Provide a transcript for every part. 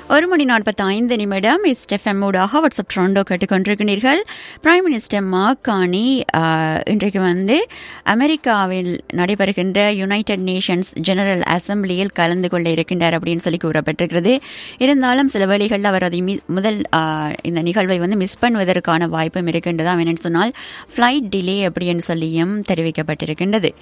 ஒரு மணி நாற்பத்தி ஐந்து நிமிடம் ஸ்டெஃப்எம் ஊடாக வாட்ஸ்அப் ட்ரோண்டோ கேட்டுக்கொண்டிருக்கிறீர்கள் பிரைம் மினிஸ்டர் மார்கானி இன்றைக்கு வந்து அமெரிக்காவில் நடைபெறுகின்ற யுனைடெட் நேஷன்ஸ் ஜெனரல் அசம்பிளியில் கலந்து கொள்ள இருக்கின்றார் அப்படின்னு சொல்லி கூறப்பட்டிருக்கிறது இருந்தாலும் சில வேளைகளில் அவர் அதை முதல் இந்த நிகழ்வை வந்து மிஸ் பண்ணுவதற்கான வாய்ப்பும் இருக்கின்றதா என்னன்னு சொன்னால் ஃப்ளைட் டிலே அப்படின்னு சொல்லியும் தெரிவிக்கப்பட்டிருக்கின்றது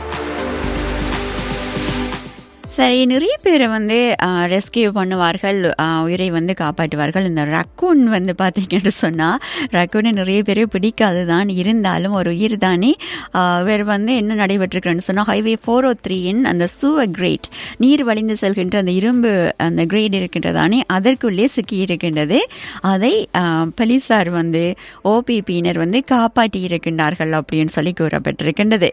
சரி நிறைய பேரை வந்து ரெஸ்கியூ பண்ணுவார்கள் உயிரை வந்து காப்பாற்றுவார்கள் இந்த ரக்கூன் வந்து பார்த்தீங்கன்னு சொன்னால் ரக்கூனை நிறைய பேர் பிடிக்காது தான் இருந்தாலும் ஒரு உயிர் தானே இவர் வந்து என்ன நடைபெற்றிருக்கிறேன்னு சொன்னால் ஹைவே ஃபோர் ஓ த்ரீயின் அந்த சூவ கிரேட் நீர் வழிந்து செல்கின்ற அந்த இரும்பு அந்த கிரேட் இருக்கின்றதானே அதற்குள்ளே சிக்கி இருக்கின்றது அதை போலீஸார் வந்து ஓபிபியினர் வந்து காப்பாற்றி இருக்கின்றார்கள் அப்படின்னு சொல்லி கூறப்பட்டிருக்கின்றது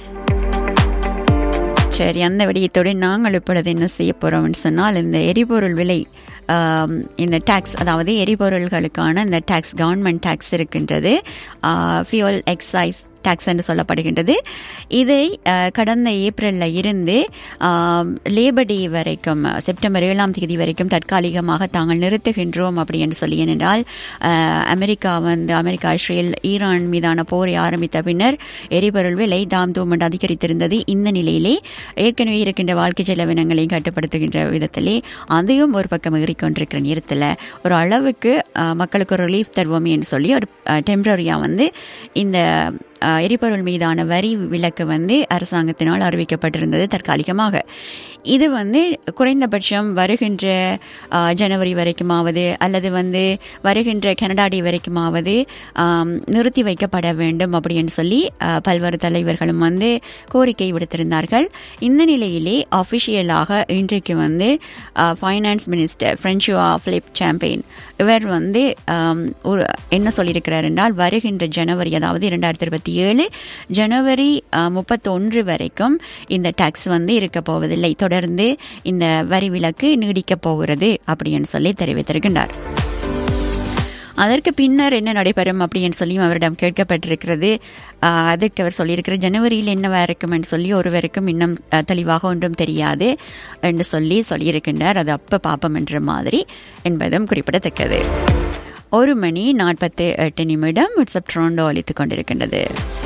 சரி அந்த விடயத்தோடு நாங்கள் இப்பொழுது என்ன செய்ய போகிறோம்னு சொன்னால் இந்த எரிபொருள் விலை இந்த டேக்ஸ் அதாவது எரிபொருள்களுக்கான இந்த டேக்ஸ் கவர்மெண்ட் டேக்ஸ் இருக்கின்றது ஃபியூல் எக்ஸைஸ் டாக்ஸ் என்று சொல்லப்படுகின்றது இதை கடந்த ஏப்ரலில் இருந்து லேபர் டே வரைக்கும் செப்டம்பர் ஏழாம் தேதி வரைக்கும் தற்காலிகமாக தாங்கள் நிறுத்துகின்றோம் அப்படி என்று சொல்லி ஏனென்றால் அமெரிக்கா வந்து அமெரிக்கா இஸ்ரேல் ஈரான் மீதான போரை ஆரம்பித்த பின்னர் எரிபொருள் விலை தாம் தூம் என்று அதிகரித்திருந்தது இந்த நிலையிலே ஏற்கனவே இருக்கின்ற வாழ்க்கை செலவினங்களை கட்டுப்படுத்துகின்ற விதத்திலே அதையும் ஒரு பக்கம் ஏறிக்கொண்டிருக்கிற நேரத்தில் ஒரு அளவுக்கு மக்களுக்கு ஒரு ரிலீஃப் தருவோமே என்று சொல்லி ஒரு டெம்பரரியாக வந்து இந்த எரிபொருள் மீதான வரி விலக்கு வந்து அரசாங்கத்தினால் அறிவிக்கப்பட்டிருந்தது தற்காலிகமாக இது வந்து குறைந்தபட்சம் வருகின்ற ஜனவரி வரைக்குமாவது அல்லது வந்து வருகின்ற கனடா டே வரைக்குமாவது நிறுத்தி வைக்கப்பட வேண்டும் அப்படின்னு சொல்லி பல்வேறு தலைவர்களும் வந்து கோரிக்கை விடுத்திருந்தார்கள் இந்த நிலையிலே அஃபிஷியலாக இன்றைக்கு வந்து finance minister Francois Philippe Champagne இவர் வந்து ஒரு என்ன சொல்லியிருக்கிறார் என்றால் வருகின்ற ஜனவரி அதாவது இரண்டாயிரத்தி இருபத்தி ஏழு ஜனவரி முப்பத்தொன்று வரைக்கும் இந்த டாக்ஸ் வந்து இருக்க போவதில்லை தொடர்ந்து இந்த வரி விலக்கு நீடிக்கப் போகிறது அப்படின்னு சொல்லி தெரிவித்திருக்கின்றார் அதற்கு பின்னர் என்ன நடைபெறும் அப்படின்னு சொல்லியும் அவரிடம் கேட்கப்பட்டிருக்கிறது அதற்கு அவர் சொல்லியிருக்கிற ஜனவரியில் என்னவா இருக்கும் என்று சொல்லி ஒருவருக்கும் இன்னும் தெளிவாக ஒன்றும் தெரியாது என்று சொல்லி சொல்லியிருக்கின்றார் அது அப்போ பாப்பம் என்ற மாதிரி என்பதும் குறிப்பிடத்தக்கது ஒரு மணி நாற்பத்தி எட்டு நிமிடம் வாட்ஸ்அப் ட்ரோண்டோ அளித்துக் கொண்டிருக்கின்றது